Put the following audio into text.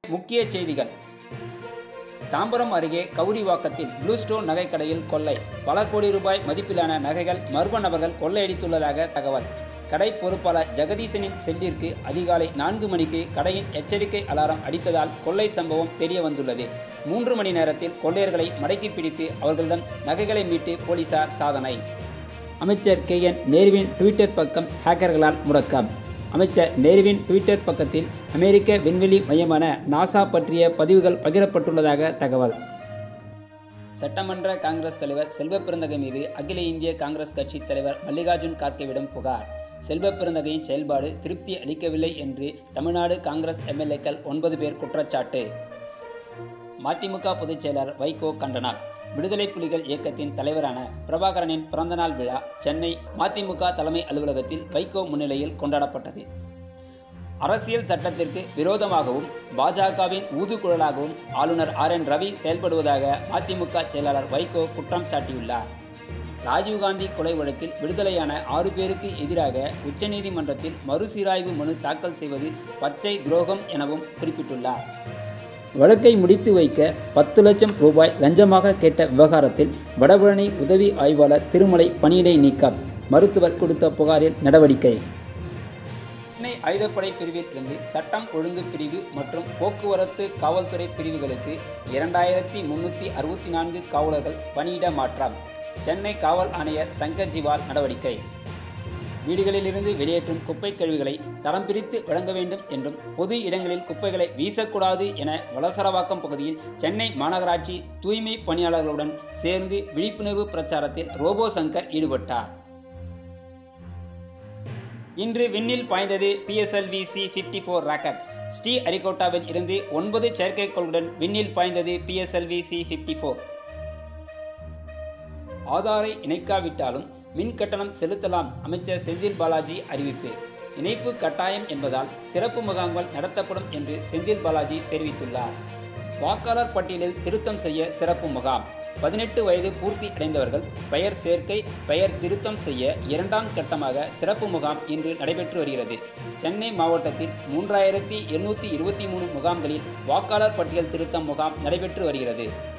முக்கிய செய்திகள் தாம்பரம் அருகே கவுரிவாக்கத்தில் ப்ளூ ஸ்டோன் நகைக்கடையில் கொள்ளை பல கோடி ரூபாய் மதிப்பிலான நகைகள் மர்ம நபர்கள் கொள்ளையடித்துள்ளதாக தகவல் கடை பொறுப்பாளர் ஜெகதீசனின் செல்லிற்கு அதிகாலை நான்கு மணிக்கு கடையின் எச்சரிக்கை அலாரம் அடித்ததால் கொள்ளை சம்பவம் தெரிய வந்துள்ளது மூன்று மணி நேரத்தில் கொள்ளையர்களை மடக்கி பிடித்து அவர்களிடம் நகைகளை மீட்டு போலீசார் சாதனை அமைச்சர் கே என் நேருவின் ட்விட்டர் பக்கம் ஹேக்கர்களால் முடக்கம் அமைச்சர் நேருவின் ட்விட்டர் பக்கத்தில் அமெரிக்க விண்வெளி மையமான நாசா பற்றிய பதிவுகள் பகிரப்பட்டுள்ளதாக தகவல் சட்டமன்ற காங்கிரஸ் தலைவர் செல்வ பெருந்தகை மீது அகில இந்திய காங்கிரஸ் கட்சி தலைவர் மல்லிகார்ஜுன் கார்கேவிடம் புகார் செல்வ பெருந்தகையின் செயல்பாடு திருப்தி அளிக்கவில்லை என்று தமிழ்நாடு காங்கிரஸ் எம்எல்ஏக்கள் ஒன்பது பேர் குற்றச்சாட்டு மதிமுக பொதுச் செயலாளர் வைகோ கண்டனம் விடுதலை புலிகள் இயக்கத்தின் தலைவரான பிரபாகரனின் பிறந்தநாள் விழா சென்னை மதிமுக தலைமை அலுவலகத்தில் வைகோ முன்னிலையில் கொண்டாடப்பட்டது அரசியல் சட்டத்திற்கு விரோதமாகவும் பாஜகவின் ஊதுகுழலாகவும் ஆளுநர் ஆர் என் ரவி செயல்படுவதாக மதிமுக செயலாளர் வைகோ குற்றம் சாட்டியுள்ளார் ராஜீவ்காந்தி கொலை வழக்கில் விடுதலையான ஆறு பேருக்கு எதிராக உச்சநீதிமன்றத்தில் மறுசீராய்வு மனு தாக்கல் செய்வது பச்சை துரோகம் எனவும் குறிப்பிட்டுள்ளார் வழக்கை முடித்து வைக்க பத்து லட்சம் ரூபாய் லஞ்சமாக கேட்ட விவகாரத்தில் வடபழனி உதவி ஆய்வாளர் திருமலை பணியிடை நீக்கம் மருத்துவர் கொடுத்த புகாரில் நடவடிக்கை சென்னை ஆயுதப்படை பிரிவில் இருந்து சட்டம் ஒழுங்கு பிரிவு மற்றும் போக்குவரத்து காவல்துறை பிரிவுகளுக்கு இரண்டாயிரத்தி முன்னூற்றி அறுபத்தி நான்கு காவலர்கள் பணியிட மாற்றம் சென்னை காவல் ஆணையர் சங்கர் ஜிவால் நடவடிக்கை வீடுகளிலிருந்து வெளியேற்றும் குப்பை கழிவுகளை தரம் பிரித்து வழங்க வேண்டும் என்றும் பொது இடங்களில் குப்பைகளை வீசக்கூடாது என வலசரவாக்கம் பகுதியில் சென்னை மாநகராட்சி தூய்மை பணியாளர்களுடன் சேர்ந்து விழிப்புணர்வு பிரச்சாரத்தில் ரோபோ சங்கர் ஈடுபட்டார் இன்று விண்ணில் பாய்ந்தது PSLV C fifty four rocket ஸ்ரீ அரிகோட்டாவில் இருந்து ஒன்பது செயற்கைக்கோளுடன் விண்ணில் பாய்ந்தது பிஎஸ்எல்வி சி ஃபிஃப்டி ஃபோர் ஆதாரை இணைக்காவிட்டாலும் மின் கட்டணம் செலுத்தலாம் அமைச்சர் செந்தில் பாலாஜி அறிவிப்பு இணைப்பு கட்டாயம் என்பதால் சிறப்பு முகாம்கள் நடத்தப்படும் என்று செந்தில் பாலாஜி தெரிவித்துள்ளார் வாக்காளர் பட்டியலில் திருத்தம் செய்ய சிறப்பு முகாம் பதினெட்டு வயது பூர்த்தி அடைந்தவர்கள் பெயர் சேர்க்கை பெயர் திருத்தம் செய்ய இரண்டாம் கட்டமாக சிறப்பு முகாம் இன்று நடைபெற்று வருகிறது சென்னை மாவட்டத்தில் மூன்றாயிரத்தி எண்ணூற்றி இருபத்தி மூணு முகாம்களில் வாக்காளர் பட்டியல் திருத்தம் முகாம் நடைபெற்று வருகிறது